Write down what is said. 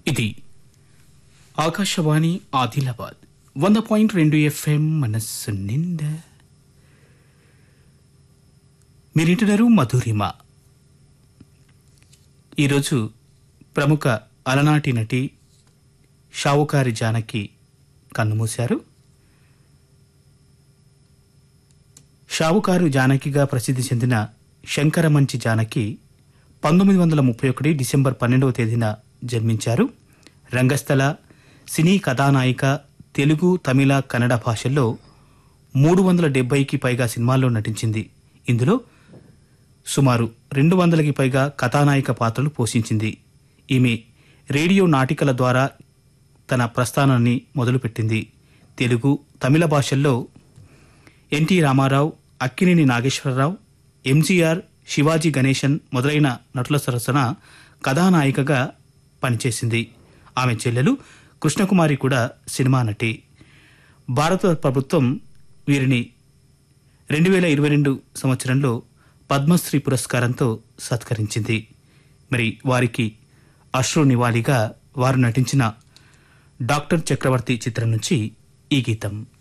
ఇది ఆకాశవాణి ఆదిలాబాద్ వంద పాయింట్ రెండు ఎఫ్ఎం మనస్సు నిండా మీరింటున్నారు మధురిమ ఈరోజు ప్రముఖ అలనాటి నటి షావుకారి జానకి కన్నుమూశారు షావుకారు జానకిగా ప్రసిద్ధి చెందిన శంకరమంచి జానకి పంతొమ్మిది వందల ముప్పై ఒకటి డిసెంబర్ పన్నెండవ తేదీన జన్మించారు రంగస్థల సినీ కథానాయిక తెలుగు తమిళ కన్నడ భాషల్లో మూడు వందల డెబ్బైకి పైగా సినిమాల్లో నటించింది ఇందులో సుమారు రెండు వందలకి పైగా కథానాయిక పాత్రలు పోషించింది ఈమె రేడియో నాటికల ద్వారా తన ప్రస్థానాన్ని మొదలుపెట్టింది తెలుగు తమిళ భాషల్లో ఎన్టీ రామారావు అక్కినేని నాగేశ్వరరావు ఎంజీఆర్ శివాజీ గణేశన్ మొదలైన నటుల సరసన కథానాయికగా పనిచేసింది ఆమె చెల్లెలు కృష్ణకుమారి కూడా సినిమా నటి భారత ప్రభుత్వం వీరిని రెండు వేల ఇరవై రెండు సంవత్సరంలో పద్మశ్రీ పురస్కారంతో సత్కరించింది మరి వారికి అశ్రు నివాళిగా వారు నటించిన డాక్టర్ చక్రవర్తి చిత్రం నుంచి ఈ గీతం